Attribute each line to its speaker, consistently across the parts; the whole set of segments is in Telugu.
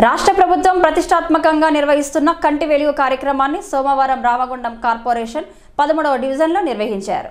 Speaker 1: రాష్ట్ర ప్రభుత్వం ప్రతిష్టాత్మకంగా నిర్వహిస్తున్న కంటి వెలుగు కార్యక్రమాన్ని సోమవారం రామగుండం కార్పొరేషన్ పదమూడవ డివిజన్లో నిర్వహించారు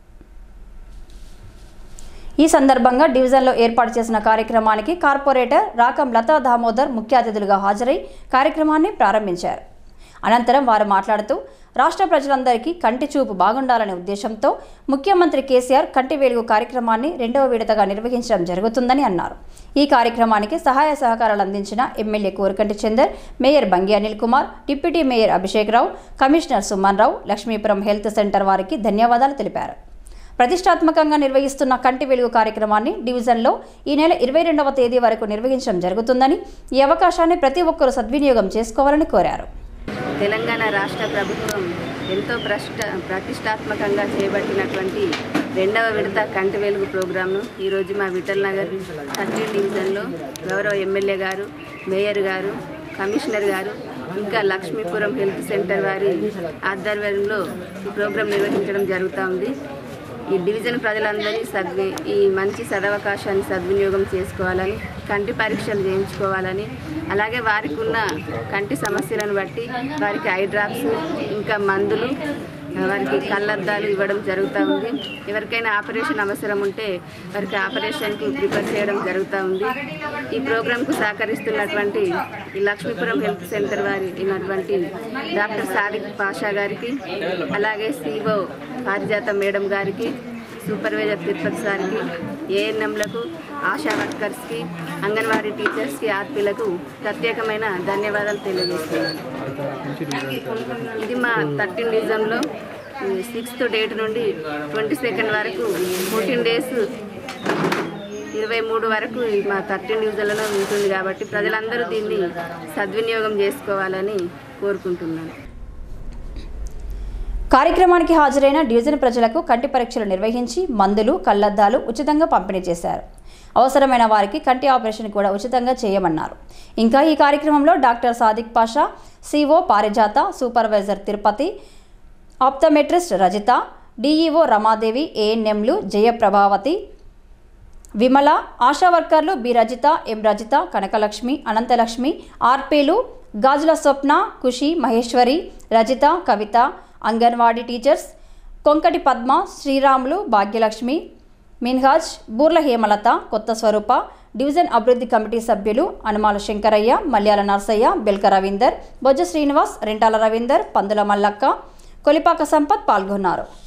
Speaker 1: ఈ సందర్భంగా డివిజన్లో ఏర్పాటు చేసిన కార్యక్రమానికి కార్పొరేటర్ రాకం లతా దామోదర్ ముఖ్య అతిథులుగా హాజరై కార్యక్రమాన్ని ప్రారంభించారు అనంతరం వారు మాట్లాడుతూ రాష్ట్ర ప్రజలందరికీ కంటి చూపు బాగుండాలనే ఉద్దేశంతో ముఖ్యమంత్రి కేసీఆర్ కంటి వెలుగు కార్యక్రమాన్ని రెండవ విడతగా నిర్వహించడం జరుగుతుందని అన్నారు ఈ కార్యక్రమానికి సహాయ సహకారాలు అందించిన MLA Korukanti Chander mayor Bangi Anil Kumar deputy mayor Abhishek Rao commissioner Suman Rao Lakshmipuram health centre వారికి ధన్యవాదాలు తెలిపారు ప్రతిష్టాత్మకంగా నిర్వహిస్తున్న కంటి వెలుగు కార్యక్రమాన్ని డివిజన్లో ఈ నెల ఇరవై రెండవ తేదీ వరకు నిర్వహించడం జరుగుతుందని ఈ అవకాశాన్ని ప్రతి ఒక్కరూ సద్వినియోగం చేసుకోవాలని కోరారు
Speaker 2: తెలంగాణ రాష్ట్ర ప్రభుత్వం ఎంతో ప్రష్ట ప్రతిష్టాత్మకంగా చేపట్టినటువంటి రెండవ విడత కంటి వెలుగు ప్రోగ్రాంను ఈరోజు మా విఠల్ నగర్ థర్టీన్ డివిజన్లో గౌరవ ఎమ్మెల్యే గారు మేయర్ గారు కమిషనర్ గారు ఇంకా లక్ష్మీపురం హెల్త్ సెంటర్ వారి ఆధ్వర్యంలో ఈ ప్రోగ్రాం నిర్వహించడం జరుగుతూ ఉంది ఈ డివిజన్ ప్రజలందరి సద్వి ఈ మంచి సదవకాశాన్ని సద్వినియోగం చేసుకోవాలని కంటి పరీక్షలు చేయించుకోవాలని అలాగే వారికి ఉన్న కంటి సమస్యలను బట్టి వారికి ఐ డ్రాప్స్ ఇంకా మందులు వారికి కళ్ళద్దాలు ఇవ్వడం జరుగుతూ ఉంది ఎవరికైనా ఆపరేషన్ అవసరం ఉంటే వారికి ఆపరేషన్కు ప్రిపేర్ చేయడం జరుగుతూ ఉంది ఈ ప్రోగ్రాంకు సహకరిస్తున్నటువంటి ఈ లక్ష్మీపురం హెల్త్ సెంటర్ వారి అయినటువంటి డాక్టర్ సాదిక్ పాషా గారికి అలాగే సిఓ పారిజాత మేడం గారికి సూపర్వైజర్ తిరుపతి సార్కి ఏఎన్ఎంలకు ఆశా వర్కర్స్కి అంగన్వాడీ టీచర్స్కి ఆర్పీలకు ప్రత్యేకమైన ధన్యవాదాలు తెలియజేస్తున్నాను ఇది మా థర్టీన్ డివిజన్లో సిక్స్త్ డేట్ నుండి ట్వంటీ సెకండ్ వరకు ఫోర్టీన్ డేస్ ఇరవై మూడు వరకు ఈ మా థర్టీన్ డివిజన్లలో ఉంటుంది కాబట్టి ప్రజలందరూ దీన్ని సద్వినియోగం చేసుకోవాలని కోరుకుంటున్నాను
Speaker 1: కార్యక్రమానికి హాజరైన డివిజన్ ప్రజలకు కంటి పరీక్షలు నిర్వహించి మందులు కళ్లద్దాలు ఉచితంగా పంపిణీ చేశారు అవసరమైన వారికి కంటి ఆపరేషన్ కూడా ఉచితంగా చేయమన్నారు ఇంకా ఈ కార్యక్రమంలో doctor Sadiq Pasha CO Parijatha supervisor Tirupati optometrist Rajitha DEO Ramadevi ఏఎన్ఎంలు జయప్రభావతి విమల ఆశా వర్కర్లు బి రజిత ఎం రజిత కనకలక్ష్మి అనంతలక్ష్మి ఆర్పీలు గాజుల స్వప్న ఖుషి మహేశ్వరి రజిత కవిత అంగన్వాడీ టీచర్స్ కొంకటి పద్మ శ్రీరాములు భాగ్యలక్ష్మి మిన్హాజ్ బూర్ల హేమలత కొత్త స్వరూప డివిజన్ అభివృద్ధి కమిటీ సభ్యులు అనుమాల శంకరయ్య మల్యాల నర్సయ్య బెల్క రవీందర్ బొజ్జ శ్రీనివాస్ రెంటాల రవీందర్ పందుల మల్లక్క కొలిపాక సంపత్ పాల్గొన్నారు